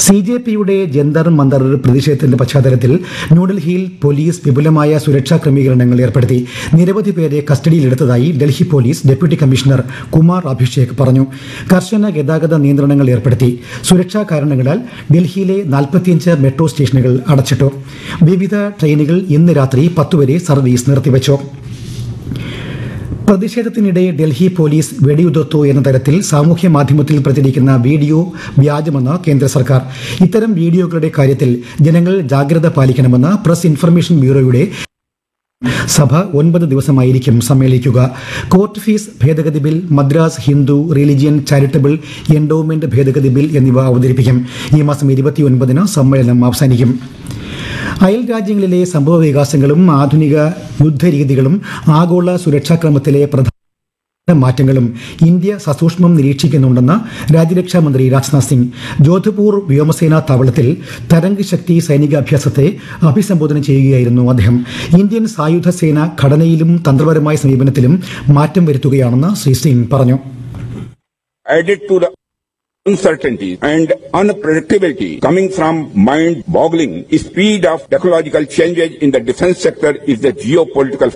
C J പിയുടെ ജന്തർ മന്ദർ പ്രതിഷേധത്തിന്റെ പശ്ചാത്തലത്തിൽ ന്യൂഡൽഹിയിൽ പോലീസ് വിപുലമായ സുരക്ഷാ ക്രമീകരണങ്ങൾ ഏർപ്പെടുത്തി നിരവധി പേരെ കസ്റ്റഡിയിലെടുത്തതായി Delhi police deputy commissioner Kumar Abhishek പറഞ്ഞു കർശന ഗതാഗത നിയന്ത്രണങ്ങൾ ഏർപ്പെടുത്തി സുരക്ഷാ കാരണങ്ങളാൽ ഡൽഹിയിലെ നാൽപ്പത്തിയഞ്ച് മെട്രോ സ്റ്റേഷനുകൾ അടച്ചിട്ടു വിവിധ ട്രെയിനുകൾ ഇന്ന് രാത്രി പത്തുവരെ സർവീസ് നിർത്തിവച്ചു പ്രതിഷേധത്തിനിടെ ഡൽഹി പോലീസ് വെടിയുതിർത്തു എന്ന തരത്തിൽ സാമൂഹ്യ മാധ്യമത്തിൽ പ്രചരിക്കുന്ന വീഡിയോ വ്യാജമെന്ന് കേന്ദ്ര സർക്കാർ ഇത്തരം വീഡിയോകളുടെ കാര്യത്തിൽ ജനങ്ങൾ ജാഗ്രത പാലിക്കണമെന്ന് പ്രസ് ഇൻഫർമേഷൻ ബ്യൂറോയുടെ സഭ ഒൻപത് ദിവസമായിരിക്കും സമ്മേളിക്കുക കോർട്ട് ഫീസ് ഭേദഗതി bill Madras Hindu religion charitable endowment ഭേദഗതി ബിൽ എന്നിവ അവതരിപ്പിക്കും ഈ മാസം ഇരുപത്തിയൊൻപതിന് സമ്മേളനം അവസാനിക്കും അയൽ രാജ്യങ്ങളിലെ സംഭവ വികാസങ്ങളും ആധുനിക യുദ്ധരീതികളും ആഗോള സുരക്ഷാക്രമത്തിലെ പ്രധാന മാറ്റങ്ങളും ഇന്ത്യ സസൂക്ഷ്മം നിരീക്ഷിക്കുന്നുണ്ടെന്ന് രാജ്യരക്ഷാ മന്ത്രി രാജ്നാഥ് സിംഗ് ജോധ്പൂർ വ്യോമസേനാ താവളത്തിൽ തരംഗ് ശക്തി സൈനികാഭ്യാസത്തെ അഭിസംബോധന ചെയ്യുകയായിരുന്നു അദ്ദേഹം ഇന്ത്യൻ സായുധ സേന ഘടനയിലും തന്ത്രപരമായ സമീപനത്തിലും മാറ്റം വരുത്തുകയാണെന്ന് ശ്രീ സിംഗ് പറഞ്ഞു added to the uncertainty and unpredictability coming from mind-boggling speed of technological changes in the defense sector is the geopolitical